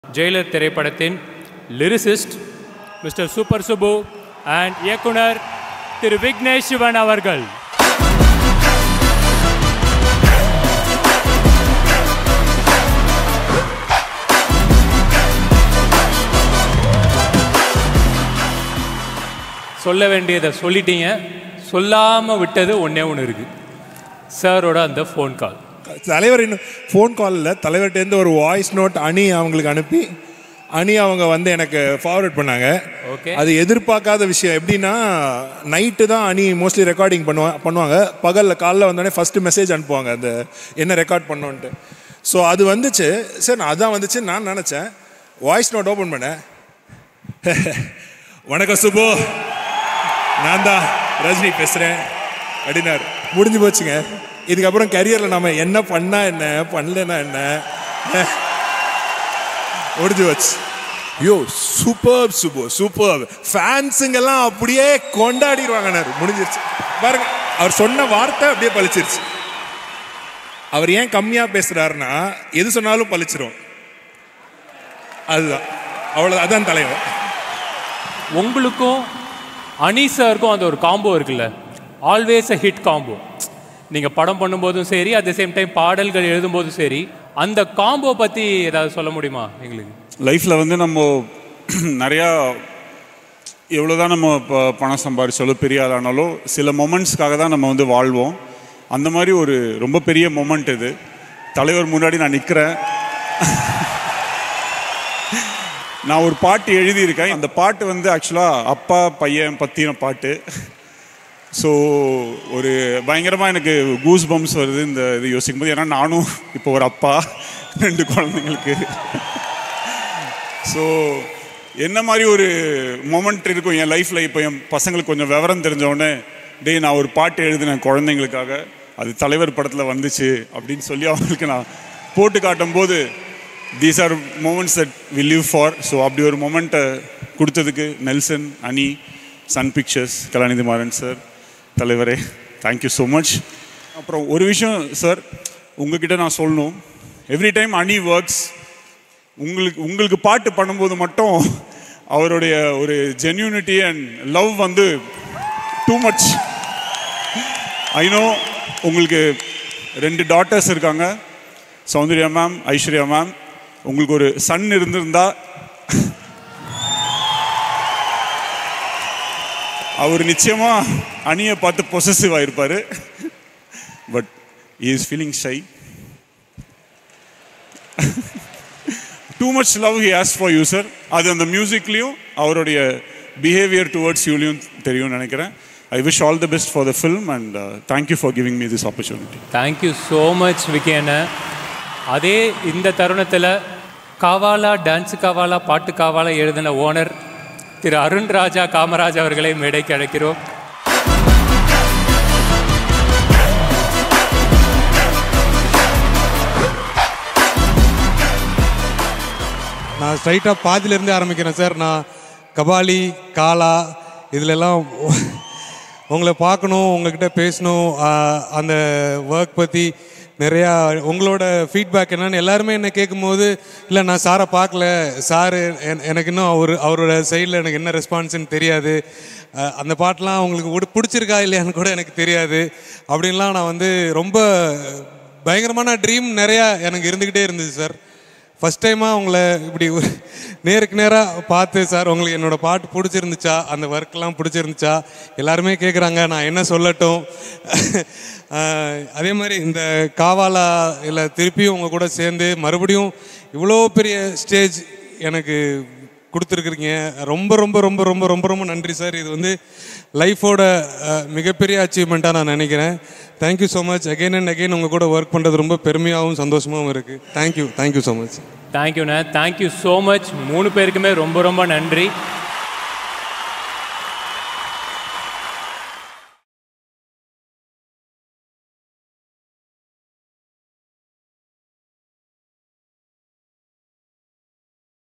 Jailer திரைப்படத்தின் lyricist mister super Subbu and இயக்குனர் திரு விக்னேஷ் சிவன் அவர்கள் சொல்ல வேண்டியதை சொல்லிட்டீங்க சொல்லாமல் விட்டது ஒன்றே ஒன்று இருக்குது சாரோட அந்த ஃபோன் கால் தலைவர் இன்னும் ஃபோன் காலில் தலைவர்கிட்டேருந்து ஒரு வாய்ஸ் நோட் அணி அவங்களுக்கு அனுப்பி அணி அவங்க வந்து எனக்கு ஃபார்வர்ட் பண்ணாங்க ஓகே அது எதிர்பார்க்காத விஷயம் எப்படின்னா நைட்டு தான் அணி மோஸ்ட்லி ரெக்கார்டிங் பண்ணுவா பண்ணுவாங்க பகலில் காலைல வந்தோடனே ஃபஸ்ட்டு மெசேஜ் அனுப்புவாங்க அந்த என்ன ரெக்கார்ட் பண்ணோன்ட்டு ஸோ அது வந்துச்சு சரி நான் அதான் வந்துச்சு நான் நினச்சேன் வாய்ஸ் நோட் ஓப்பன் பண்ணேன் வணக்கம் சுபு நான் தான் ரஜினி பேசுகிறேன் அப்படின்னாரு முடிஞ்சு போச்சுங்க இதுக்கப்புறம் கரியரில் நம்ம என்ன பண்ணா என்ன பண்ணலன்னா என்ன முடிஞ்சு போச்சு ஐயோ சூப்பர் சுபு சூப்பர் ஃபேன்ஸுங்கெல்லாம் அப்படியே கொண்டாடிடுவாங்கன்னாரு முடிஞ்சிருச்சு பாருங்க அவர் சொன்ன வார்த்தை அப்படியே பழிச்சிருச்சு அவர் ஏன் கம்மியாக பேசுகிறாருன்னா எது சொன்னாலும் பழிச்சிரும் அதுதான் அவ்வளோ அதான் தலைவர் உங்களுக்கும் அனி சாருக்கும் அந்த ஒரு காம்போ இருக்குல்ல ஆல்வேஸ் அ ஹிட் காம்போ நீங்கள் படம் பண்ணும்போதும் சரி அட் த சேம் டைம் பாடல்கள் எழுதும்போதும் சரி அந்த காம்போ பற்றி ஏதாவது சொல்ல முடியுமா எங்களுக்கு லைஃப்பில் வந்து நம்ம நிறையா எவ்வளோதான் நம்ம இப்போ பணம் சம்பாதிச்சாலும் பெரிய ஆளானாலும் சில மொமெண்ட்ஸ்க்காக தான் நம்ம வந்து வாழ்வோம் அந்த மாதிரி ஒரு ரொம்ப பெரிய மொமெண்ட் இது தலைவர் முன்னாடி நான் நிற்கிறேன் நான் ஒரு பாட்டு எழுதியிருக்கேன் அந்த பாட்டு வந்து ஆக்சுவலாக அப்பா பையன் பற்றின பாட்டு ஸோ ஒரு பயங்கரமாக எனக்கு கூஸ் பம்ஸ் வருது இந்த இது யோசிக்கும் போது ஏன்னா நானும் இப்போ ஒரு அப்பா ரெண்டு குழந்தைங்களுக்கு ஸோ என்ன மாதிரி ஒரு மொமெண்ட் இருக்கும் என் லைஃப்பில் இப்போ என் பசங்களுக்கு கொஞ்சம் விவரம் தெரிஞ்சவொடனே டேய் நான் ஒரு பாட்டு எழுதினேன் குழந்தைங்களுக்காக அது தலைவர் படத்தில் வந்துச்சு அப்படின்னு சொல்லி அவங்களுக்கு நான் போட்டு காட்டும் போது these are moments that we live for so அப்படி ஒரு மொமெண்ட்டை கொடுத்ததுக்கு Nelson Ani Sun Pictures Kalanithi Maran sir தலைவரே தேங்க்யூ ஸோ மச் அப்புறம் ஒரு விஷயம் சார் உங்ககிட்ட நான் சொல்லணும் எவ்ரி டைம் அனி ஒர்க்ஸ் உங்களுக்கு உங்களுக்கு பாட்டு பண்ணும்போது மட்டும் அவருடைய ஒரு ஜென்யூனிட்டி அண்ட் லவ் வந்து டூ மச் ஐ நோ உங்களுக்கு ரெண்டு டாட்டர்ஸ் இருக்காங்க சௌந்தர்யா மேம் ஐஸ்வர்யா மேம் உங்களுக்கு ஒரு சன் இருந்திருந்தா அவர் நிச்சயமா அணியை பார்த்து பொசசிவ் ஆயிருப்பாரு but is feeling shy too much love he has for you sir அது அந்த மியூசிக்லேயும் அவருடைய பிஹேவியர் டுவர்ட்ஸ் யூலையும் தெரியும்னு நினைக்கிறேன் I wish all the best for the film and thank you for giving me this opportunity thank you so much விக்கேன அதே இந்த தருணத்தில் காவாலா டான்ஸ் காவாலா பாட்டு காவாலா எழுதின ஓனர் திரு அருண் ராஜா காமராஜ் அவர்களை மேடைக்கு அழைக்கிறோம் நான் ஸ்ட்ரைட்டாக பாதியிலேருந்தே ஆரம்பிக்கிறேன் சார் நான் கபாலி காலா இதிலெல்லாம் உங்களை பார்க்கணும் உங்ககிட்ட பேசணும் ஆஹ், அந்த ஒர்க் பற்றி நிறையா உங்களோட ஃபீட்பேக் என்னன்னு எல்லாருமே என்ன கேட்கும்போது இல்லை நான் சாரை பார்க்கல சார் எனக்கு இன்னும் அவர் அவரோட சைடில் எனக்கு என்ன ரெஸ்பான்ஸ்னு தெரியாது ஆஹ், அந்த பாட்டெலாம் உங்களுக்கு உடு- பிடிச்சிருக்கா இல்லையான்னு கூட எனக்கு தெரியாது அப்படின்லாம் நான் வந்து ரொம்ப பயங்கரமான ட்ரீம் நிறையா எனக்கு இருந்துக்கிட்டே இருந்துச்சு சார் ஃபஸ்ட் டைமாக உங்களை இப்படி ஒரு நேருக்கு நேராக பார்த்து சார் உங்களுக்கு என்னோட பாட்டு பிடிச்சிருந்துச்சா அந்த ஒர்க்லாம் பிடிச்சிருந்துச்சா எல்லாருமே கேட்குறாங்க நான் என்ன சொல்லட்டும் ஆஹ் அதே மாதிரி இந்த காவாலா இல்லை திருப்பியும் உங்கள் கூட சேர்ந்து மறுபடியும் இவ்வளோ பெரிய ஸ்டேஜ் எனக்கு கொடுத்துருக்குறீங்க ரொம்ப ரொம்ப ரொம்ப ரொம்ப ரொம்ப ரொம்ப நன்றி சார் இது வந்து லைஃபோட மிகப்பெரிய அச்சீவ்மெண்ட்டாக நான் நினைக்கிறேன் thank you so much again and again உங்கள் கூட ஒர்க் பண்ணுறது ரொம்ப பெருமையாகவும் சந்தோஷமாகவும் இருக்குது தேங்க்யூ தேங்க்யூ ஸோ மச் தேங்க்யூண்ணே தேங்க்யூ ஸோ மச் மூணு பேருக்குமே ரொம்ப ரொம்ப நன்றி